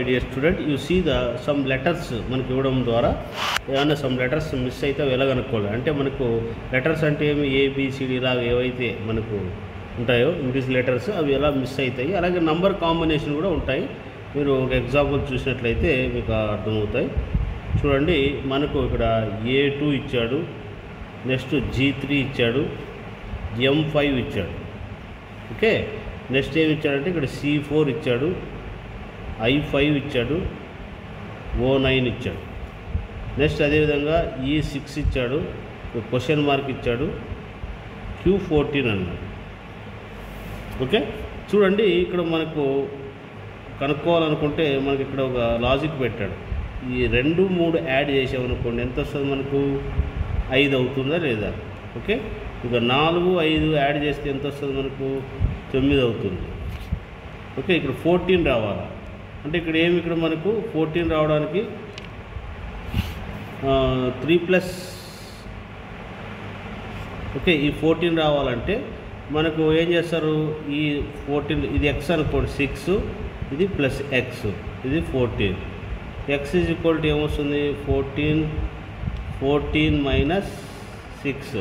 Dear student you see the some letters మనకి ఇవ్వడం ద్వారా ఏమైనా సమ్ లెటర్స్ మిస్ అయితే అవి ఎలా కనుక్కోవాలి అంటే మనకు లెటర్స్ అంటే ఏమి ఏబిసిడి ఇలాగ ఏవైతే మనకు ఉంటాయో ఇంగ్లీష్ లెటర్స్ అవి ఎలా మిస్ అవుతాయి అలాగే నంబర్ కాంబినేషన్ కూడా ఉంటాయి మీరు ఒక ఎగ్జాంపుల్ చూసినట్లయితే మీకు అర్థమవుతాయి చూడండి మనకు ఇక్కడ ఏ టూ ఇచ్చాడు నెక్స్ట్ జీ త్రీ ఇచ్చాడు ఎం ఫైవ్ ఇచ్చాడు ఓకే నెక్స్ట్ ఏమి ఇచ్చాడంటే ఇక్కడ సి ఫోర్ ఇచ్చాడు ఐ ఫైవ్ ఇచ్చాడు ఓ నైన్ ఇచ్చాడు నెక్స్ట్ అదేవిధంగా ఈ సిక్స్ ఇచ్చాడు క్వశ్చన్ మార్క్ ఇచ్చాడు క్యూ ఫోర్టీన్ అన్నాడు ఓకే చూడండి ఇక్కడ మనకు కనుక్కోవాలనుకుంటే మనకి ఇక్కడ ఒక లాజిక్ పెట్టాడు ఈ రెండు మూడు యాడ్ చేసామనుకోండి ఎంత వస్తుంది మనకు ఐదు అవుతుందా లేదా ఓకే ఇక నాలుగు ఐదు యాడ్ చేస్తే ఎంత వస్తుంది మనకు తొమ్మిది అవుతుంది ఓకే ఇక్కడ ఫోర్టీన్ రావాలా అంటే ఇక్కడ ఏమి ఇక్కడ మనకు ఫోర్టీన్ రావడానికి త్రీ ప్లస్ ఓకే ఈ ఫోర్టీన్ రావాలంటే మనకు ఏం చేస్తారు ఈ ఫోర్టీన్ ఇది ఎక్స్ అనుకోండి సిక్స్ ఇది ప్లస్ ఎక్స్ ఇది fourteen X is equal to ఏమొస్తుంది fourteen fourteen minus six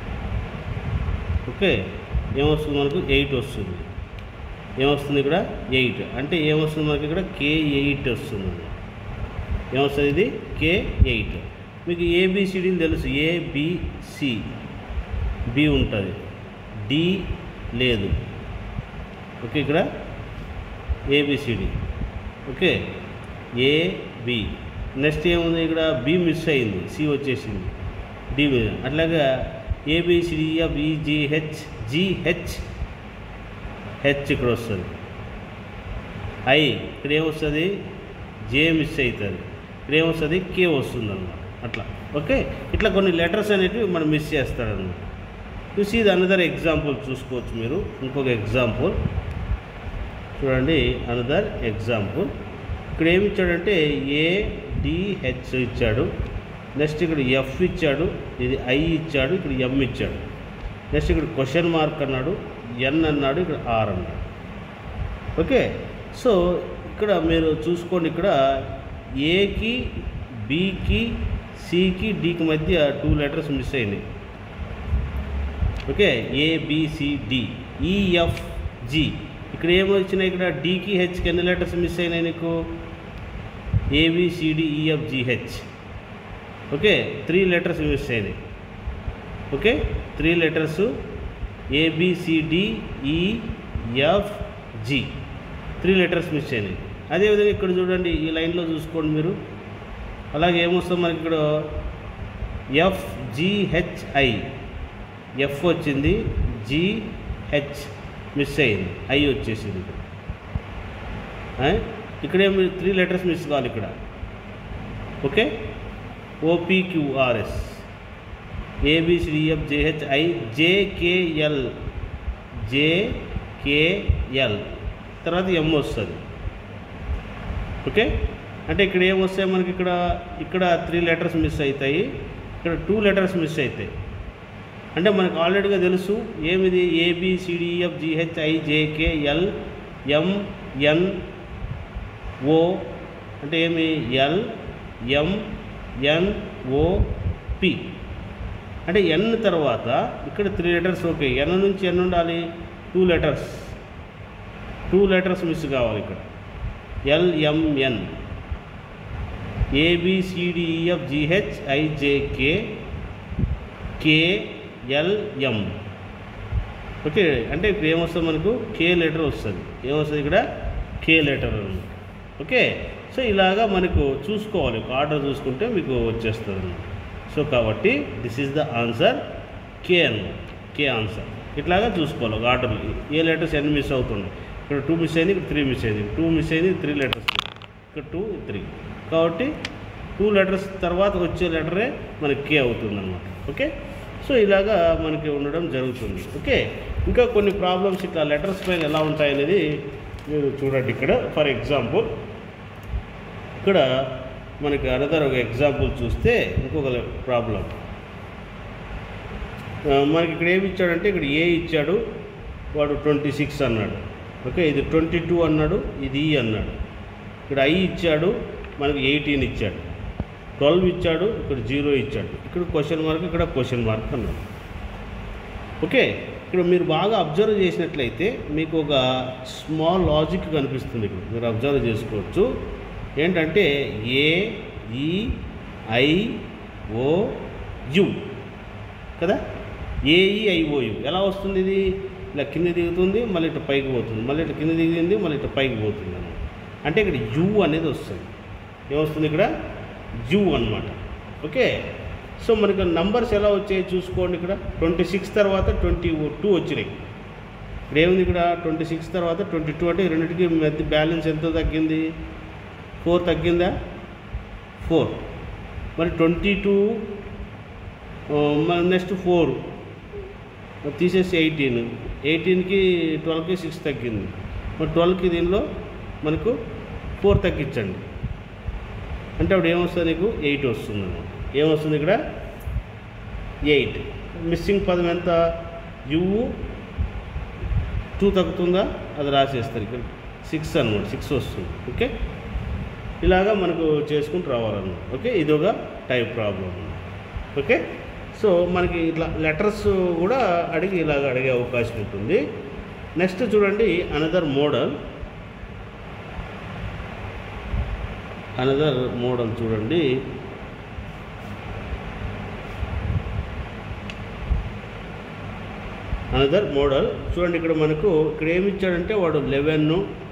okay ఏమొస్తుంది మనకు ఎయిట్ వస్తుంది ఏమొస్తుంది ఇక్కడ ఎయిట్ అంటే ఏమొస్తుంది మనకి ఇక్కడ కే ఎయిట్ వస్తుంది ఏమొస్తుంది ఇది కే ఎయిట్ మీకు ఏబిసిడీలు తెలుసు ఏబిసి బి ఉంటుంది డి లేదు ఓకే ఇక్కడ ABCD okay A B next ఏముంది ఇక్కడ బి మిస్ అయింది సి వచ్చేసింది డి మీద అట్లాగా ఏబిసిడిఎఫ్ ఈజిహెచ్ జిహెచ్ హెచ్ ఇక్కడ వస్తుంది ఐ ఇక్కడ ఏమొస్తుంది జే మిస్ అవుతుంది ఇక్కడ ఏమొస్తుంది కే వస్తుంది అనమాట అట్లా ఓకే ఇట్లా కొన్ని లెటర్స్ అనేటివి మనం మిస్ చేస్తాడనమాట you see the another example చూసుకోవచ్చు మీరు ఇంకొక ఎగ్జాంపుల్ చూడండి అనదర్ ఎగ్జాంపుల్ ఇక్కడ ఏమి ఇచ్చాడంటే ఏ డిహెచ్ ఇచ్చాడు నెక్స్ట్ ఇక్కడ ఎఫ్ ఇచ్చాడు ఇది ఐ ఇచ్చాడు ఇక్కడ ఎం ఇచ్చాడు నెక్స్ట్ ఇక్కడ క్వశ్చన్ మార్క్ అన్నాడు ఎన్ అన్నాడు ఇక్కడ ఆర్ అన్నాడు ఓకే సో ఇక్కడ మీరు చూసుకోండి ఇక్కడ ఏకి బికి సికి డికి మధ్య టూ లెటర్స్ మిస్ అయినాయి ఓకే ఏబిసిడి ఈఎఫ్ జి ఇక్కడ ఏమో వచ్చినాయి ఇక్కడ డికి హెచ్కి ఎన్ని లెటర్స్ మిస్ అయినాయి నీకు ABCD EF GH okay three letters miss అయినాయి okay three letters ABCD EF G three letters miss అయినాయి అదేవిధంగా ఇక్కడ చూడండి ఈ లైన్లో చూసుకోండి మీరు అలాగే ఏమొస్తుంది మనకి ఇక్కడ ఎఫ్జిహెచ్ఐ ఎఫ్ వచ్చింది జిహెచ్ మిస్ అయింది ఐ వచ్చేసింది ఇక్కడ ఆ? ఇక్కడ ఏమి త్రీ లెటర్స్ మిస్ కావాలి ఇక్కడ okay OPQRS ABCDF JHI JKL JKL తర్వాత ఎం వస్తుంది ఓకే అంటే ఇక్కడ ఏమొస్తాయి మనకి ఇక్కడ ఇక్కడ త్రీ లెటర్స్ మిస్ అవుతాయి ఇక్కడ టూ లెటర్స్ మిస్ అవుతాయి అంటే మనకు ఆల్రెడీగా తెలుసు ఏమిది ABCDF GH IJK L M N O అంటే ఏమి L M N O P అంటే ఎన్ తర్వాత ఇక్కడ త్రీ లెటర్స్ ఓకే ఎన్ నుంచి ఎన్ ఉండాలి two letters two letters miss కావాలి ఇక్కడ LMN ABCDEF GH IJK KLM okay అంటే ఇప్పుడు ఏమొస్తుంది మనకు కే లెటర్ వస్తుంది ఏమొస్తుంది ఇక్కడ కే లెటర్ అన్నమాట ఓకే సో ఇలాగా మనకు చూసుకోవాలి ఒక ఆర్డర్ చూసుకుంటే మీకు వచ్చేస్తుంది అన్నమాట సో కాబట్టి this is the answer K అన్నమాట కే ఆన్సర్ ఇట్లాగా చూసుకోవాలి ఒక ఆర్డర్లో ఏ లెటర్స్ ఎన్ని మిస్ అవుతుంది ఇక్కడ టూ మిస్ అయింది ఇక్కడ త్రీ మిస్ అయింది టూ మిస్ అయింది త్రీ లెటర్స్ ఇక్కడ టూ త్రీ కాబట్టి టూ లెటర్స్ తర్వాత వచ్చే లెటరే మనకి కే అవుతుంది అనమాట ఓకే సో ఇలాగా మనకి ఉండడం జరుగుతుంది ఓకే ఇంకా కొన్ని ప్రాబ్లమ్స్ ఇట్లా లెటర్స్ పైన ఎలా ఉంటాయనేది మీరు చూడండి ఇక్కడ ఫర్ ఎగ్జాంపుల్ ఇక్కడ మనకి అనదర్ ఒక ఎగ్జాంపుల్ చూస్తే ఇంకొక ప్రాబ్లం మనకి ఇక్కడ ఏమి ఇచ్చాడంటే ఇక్కడ ఏ ఇచ్చాడు వాడు ట్వంటీ సిక్స్ అన్నాడు ఓకే ఇది ట్వంటీ టూ అన్నాడు ఇది ఈ అన్నాడు ఇక్కడ ఐ ఇచ్చాడు మనకు ఎయిటీన్ ఇచ్చాడు ట్వెల్వ్ ఇచ్చాడు ఇక్కడ జీరో ఇచ్చాడు ఇక్కడ క్వశ్చన్ మార్క్ ఇక్కడ క్వశ్చన్ మార్క్ అన్నాడు ఓకే ఇక్కడ మీరు బాగా అబ్జర్వ్ చేసినట్లయితే మీకు ఒక స్మాల్ లాజిక్ కనిపిస్తుంది ఇక్కడ మీరు అబ్జర్వ్ చేసుకోవచ్చు ఏంటంటే A E I O U కదా ఏఈఐఓయు ఎలా వస్తుంది ఇది ఇలా కింద దిగుతుంది మళ్ళీ ఇటు పైకి పోతుంది మళ్ళీ ఇటు కింద దిగింది మళ్ళీ ఇటు పైకి పోతుంది అన్నమాట అంటే ఇక్కడ యు అనేది వస్తుంది ఏమొస్తుంది ఇక్కడ యు అన్నమాట ఓకే సో మనకి నంబర్స్ ఎలా వచ్చాయి చూసుకోండి ఇక్కడ ట్వంటీ సిక్స్ తర్వాత ట్వంటీ టూ వచ్చినాయి ఇక్కడ ఏముంది ఇక్కడ ట్వంటీ సిక్స్ తర్వాత ట్వంటీ టూ అంటే ఈ రెండింటికి మధ్య బ్యాలెన్స్ ఎంత తగ్గింది ఫోర్ తగ్గిందా ఫోర్ మరి ట్వంటీ టూ నెక్స్ట్ ఫోర్ తీసేసి ఎయిటీన్ ఎయిటీన్కి ట్వెల్వ్కి సిక్స్ తగ్గింది మరి ట్వెల్వ్కి దీనిలో మనకు ఫోర్ తగ్గించండి అంటే అప్పుడు ఏమొస్తుంది నీకు ఎయిట్ వస్తుంది అన్నమాట ఏమొస్తుంది ఇక్కడ ఎయిట్ మిస్సింగ్ పదం ఎంత యు టూ తగ్గుతుందా అది రాసేస్తారు ఇక్కడ సిక్స్ అనమాట సిక్స్ వస్తుంది ఓకే ఇలాగా మనకు చేసుకుంటూ రావాలన్నమాట ఓకే ఇది ఒక టైప్ ప్రాబ్లం ఓకే సో మనకి ఇట్లా లెటర్స్ కూడా అడిగి ఇలాగ అడిగే అవకాశం ఉంటుంది నెక్స్ట్ చూడండి అనదర్ మోడల్ అనదర్ మోడల్ చూడండి అనదర్ మోడల్ చూడండి ఇక్కడ మనకు ఇక్కడ ఏమి ఇచ్చాడంటే వాడు లెవెన్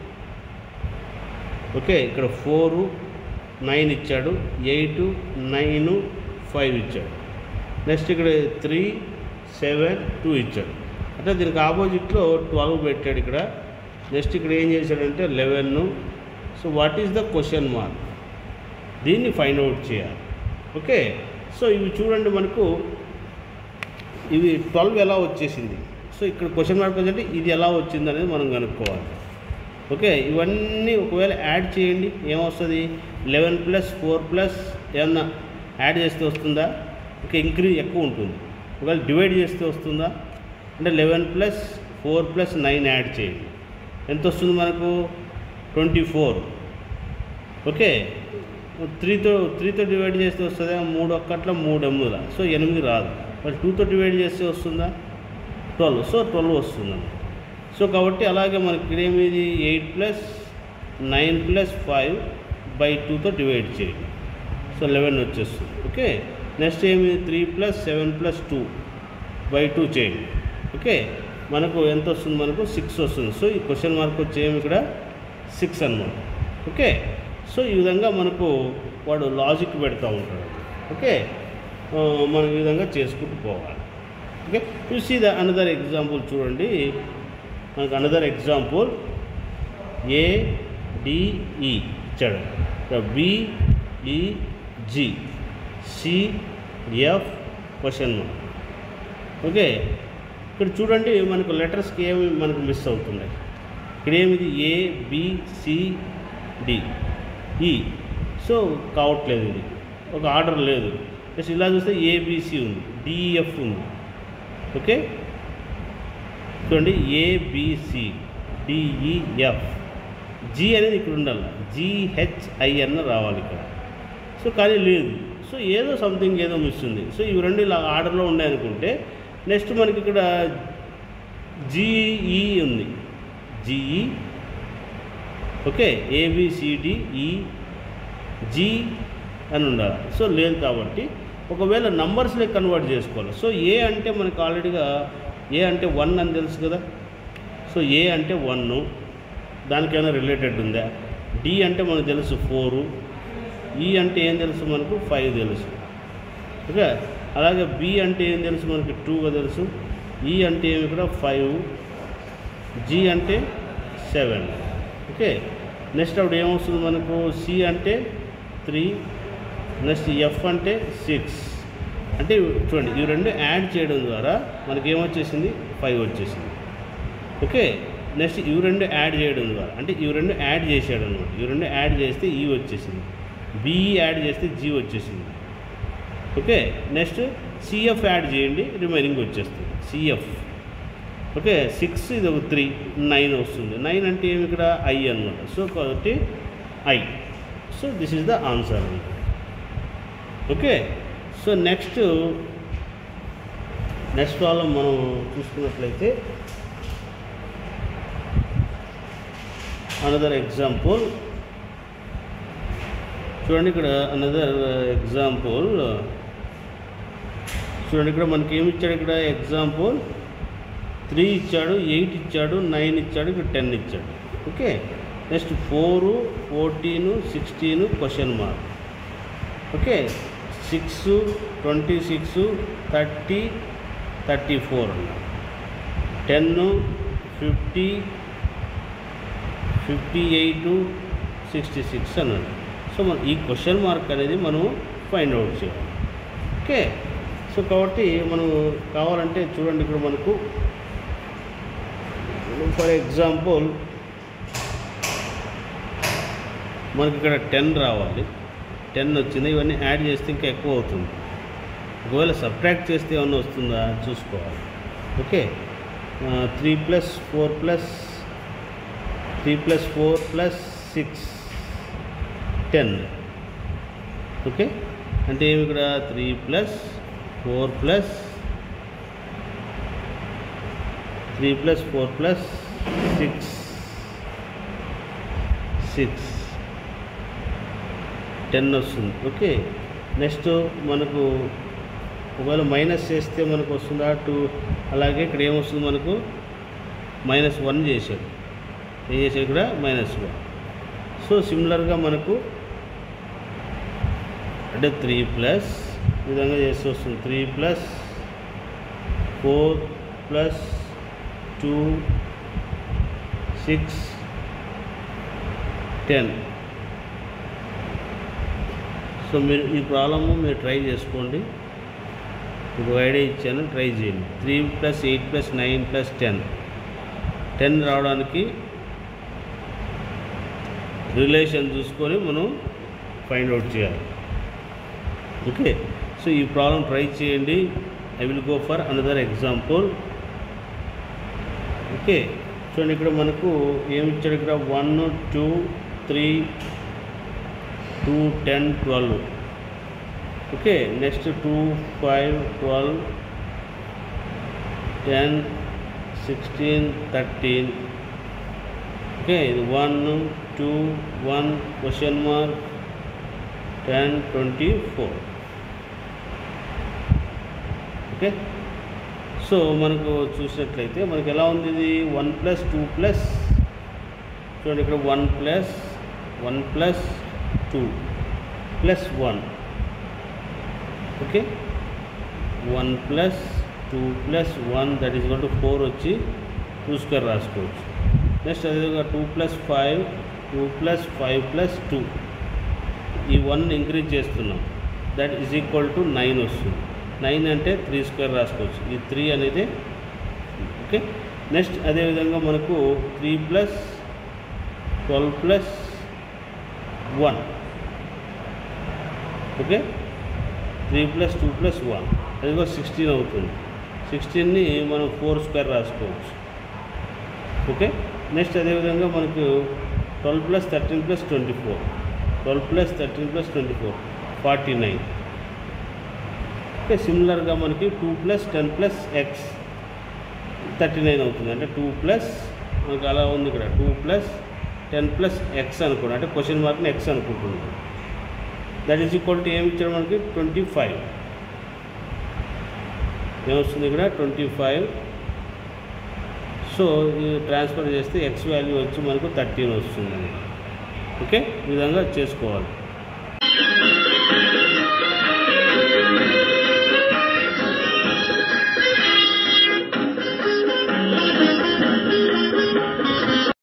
ఓకే ఇక్కడ ఫోరు నైన్ ఇచ్చాడు ఎయిట్ నైన్ ఫైవ్ ఇచ్చాడు నెక్స్ట్ ఇక్కడ త్రీ సెవెన్ టూ ఇచ్చాడు అంటే దీనికి ఆపోజిట్లో ట్వెల్వ్ పెట్టాడు ఇక్కడ నెక్స్ట్ ఇక్కడ ఏం చేశాడంటే eleven so what is the question mark దీన్ని ఫైండ్ అవుట్ చేయాలి ఓకే సో ఇవి చూడండి మనకు ఇవి ట్వెల్వ్ ఎలా వచ్చేసింది సో ఇక్కడ క్వశ్చన్ మార్క్ వచ్చంటే ఇది ఎలా వచ్చింది అనేది మనం కనుక్కోవాలి ఓకే ఇవన్నీ ఒకవేళ యాడ్ చేయండి ఏమొస్తుంది లెవెన్ ప్లస్ ఫోర్ ప్లస్ ఏమన్నా యాడ్ చేస్తే వస్తుందా ఇంకా ఇంక్రీజ్ ఎక్కువ ఉంటుంది ఒకవేళ డివైడ్ చేస్తే వస్తుందా అంటే eleven plus four plus nine add చేయండి ఎంత వస్తుంది మనకు ట్వంటీ ఫోర్ ఓకే త్రీతో త్రీతో డివైడ్ చేస్తే వస్తుందా మూడు ఒక్కట్ల మూడు ఎనిమిదిలా సో ఎనిమిది రాదు మరి టూతో డివైడ్ చేస్తే వస్తుందా ట్వెల్వ్ సో ట్వెల్వ్ వస్తుందన్నమాట సో కాబట్టి అలాగే మనకి ఇక్కడ ఏమిది eight plus nine plus five by టూతో డివైడ్ చేయండి సో లెవెన్ వచ్చేస్తుంది ఓకే నెక్స్ట్ ఏమి three plus seven plus two by two చేయండి ఓకే మనకు ఎంత వస్తుంది మనకు సిక్స్ వస్తుంది సో ఈ క్వశ్చన్ మార్క్ వచ్చి ఏమి ఇక్కడ సిక్స్ అన్నమాట ఓకే సో ఈ విధంగా మనకు వాడు లాజిక్ పెడతా ఉంటాడు ఓకే ఆ, మనం ఈ విధంగా చేసుకుంటూ పోవాలి okay you see the another example చూడండి మనకు అనదర్ ఎగ్జాంపుల్ ఏ డిఈ ఇచ్చాడు B E G C F question mark okay ఇక్కడ చూడండి మనకు లెటర్స్కి ఏమి మనకు మిస్ అవుతున్నాయి ఇక్కడ ఏమిది A B C D E so కావట్లేదు ఇది ఒక ఆర్డర్ లేదు జస్ట్ ఇలా చూస్తే ఏబిసి ఉంది డిఎఫ్ ఉంది ఓకే చూడండి ఏబిసి డిఈఎఫ్ జి అనేది ఇక్కడ ఉండాలి జిహెచ్ఐ అన్న రావాలి ఇక్కడ సో కానీ లేదు సో ఏదో సంథింగ్ ఏదో మిస్ ఉంది సో ఇవి రెండు ఇలా ఆర్డర్లో ఉన్నాయనుకుంటే నెక్స్ట్ మనకి ఇక్కడ జీఈ ఉంది జీఈ ఓకే ఏబిసిడిఈ జి అని ఉండాలి సో లేదు కాబట్టి ఒకవేళ నంబర్స్ని కన్వర్ట్ చేసుకోవాలి సో ఏ అంటే మనకు ఆల్రెడీగా ఏ అంటే వన్ అని తెలుసు కదా సో ఏ అంటే వన్ దానికైనా రిలేటెడ్ ఉందా డి అంటే మనకు తెలుసు ఫోరు ఈ అంటే ఏం తెలుసు మనకు ఫైవ్ తెలుసు ఓకే అలాగే బి అంటే ఏం తెలుసు మనకి టూగా తెలుసు ఈ అంటే ఏమి ఇక్కడ ఫైవ్ జి అంటే సెవెన్ ఓకే నెక్స్ట్ అప్పుడు ఏమొస్తుంది మనకు సి అంటే త్రీ నెక్స్ట్ ఎఫ్ అంటే సిక్స్ అంటే చూడండి ఇవి రెండు యాడ్ చేయడం ద్వారా మనకి ఏమొచ్చేసింది ఫైవ్ వచ్చేసింది ఓకే నెక్స్ట్ ఇవి రెండు యాడ్ చేయడం ద్వారా అంటే ఇవి రెండు యాడ్ చేసాడు అనమాట ఇవి రెండు యాడ్ చేస్తే ఈ వచ్చేసింది బిఈ యాడ్ చేస్తే జీ వచ్చేసింది ఓకే నెక్స్ట్ సిఎఫ్ యాడ్ చేయండి రిమైనింగ్ వచ్చేస్తుంది సిఎఫ్ ఓకే సిక్స్ ఇది ఒక త్రీ నైన్ వస్తుంది నైన్ అంటే ఏమి ఇక్కడ ఐ అనమాట సో కాబట్టి I so this is the answer okay so next next problem మనం చూసుకున్నట్లయితే అనదర్ ఎగ్జాంపుల్ చూడండి ఇక్కడ అనదర్ ఎగ్జాంపుల్ చూడండి ఇక్కడ మనకి ఏమి ఇచ్చాడు ఇక్కడ ఎగ్జాంపుల్ త్రీ ఇచ్చాడు ఎయిట్ ఇచ్చాడు నైన్ ఇచ్చాడు ఇక్కడ టెన్ ఇచ్చాడు okay next four fourteen sixteen question mark okay six twenty six thirty thirty four అన్నారు ten fifty fifty eight sixty six అన్నాడు సో మనం ఈ క్వశ్చన్ మార్క్ అనేది మనం ఫైండ్ అవుట్ చేయాలి ఓకే సో కాబట్టి మనం కావాలంటే చూడండి ఇక్కడ మనకు ఫర్ ఎగ్జాంపుల్ మనకి ఇక్కడ టెన్ రావాలి టెన్ వచ్చింది ఇవన్నీ యాడ్ చేస్తే ఇంకా ఎక్కువ అవుతుంది ఒకవేళ సబ్ట్రాక్ట్ చేస్తే ఏమన్నా వస్తుందా చూసుకోవాలి okay three plus four plus three plus four plus six ten okay అంటే ఏమి ఇక్కడ three plus four plus three plus four plus six six ten వస్తుంది ఓకే నెక్స్ట్ మనకు ఒకవేళ మైనస్ చేస్తే మనకు వస్తుందా టూ అలాగే ఇక్కడ ఏమొస్తుంది మనకు మైనస్ వన్ చేశాడు ఏం చేశాడు ఇక్కడ మైనస్ వన్ సో సిమిలర్గా మనకు అంటే త్రీ ప్లస్ ఈ విధంగా చేస్తూ వస్తుంది three plus four plus two six ten so మీరు ఈ ప్రాబ్లము మీరు ట్రై చేసుకోండి మీకు ఒక ఐడియా ఇచ్చాను ట్రై చేయండి three plus eight plus nine plus ten ten రావడానికి రిలేషన్ చూసుకొని మనం ఫైండ్ అవుట్ చేయాలి ఓకే సో ఈ ప్రాబ్లం ట్రై చేయండి I will go for another example okay చూడండి ఇక్కడ మనకు ఏమి ఇచ్చాడు ఇక్కడ one two three two ten twelve okay next two five twelve ten sixteen thirteen okay ఇది one two one question mark ten twenty four okay so మనకు చూసినట్లయితే మనకి ఎలా ఉంది ఇది వన్ ప్లస్ టూ ప్లస్ చూడండి ఇక్కడ one plus one plus two plus one okay one plus two plus one that is to four వచ్చి two square రాసుకోవచ్చు నెక్స్ట్ అదేవిధంగా two plus five two plus five plus two ఈ one increase చేస్తున్నాం that is equal to nine వస్తుంది nine అంటే three square రాసుకోవచ్చు ఈ three అనేది ఓకే నెక్స్ట్ అదేవిధంగా మనకు three plus twelve plus one okay three plus two plus one అది కూడా సిక్స్టీన్ అవుతుంది సిక్స్టీన్ని మనం ఫోర్ స్క్వేర్ రాసుకోవచ్చు ఓకే నెక్స్ట్ అదేవిధంగా మనకు twelve plus thirteen plus twenty four twelve plus thirteen plus twenty four forty nine okay సిమిలర్గా మనకి two plus ten plus X thirty nine అవుతుంది అంటే టూ ప్లస్ మనకి అలా ఉంది ఇక్కడ two plus ten plus X అనుకోండి అంటే క్వశ్చన్ మార్క్ని ఎక్స్ అనుకుంటుంది దట్ ఈజ్ ఈక్వల్ టు ఏమి ఇచ్చాడు మనకి ట్వంటీ ఫైవ్ ఏమొస్తుంది ఇక్కడ ట్వంటీ ఫైవ్ సో ఇది ట్రాన్స్ఫర్ చేస్తే ఎక్స్ వాల్యూ వచ్చి మనకు థర్టీన్ వస్తుంది ఓకే ఈ విధంగా చేసుకోవాలి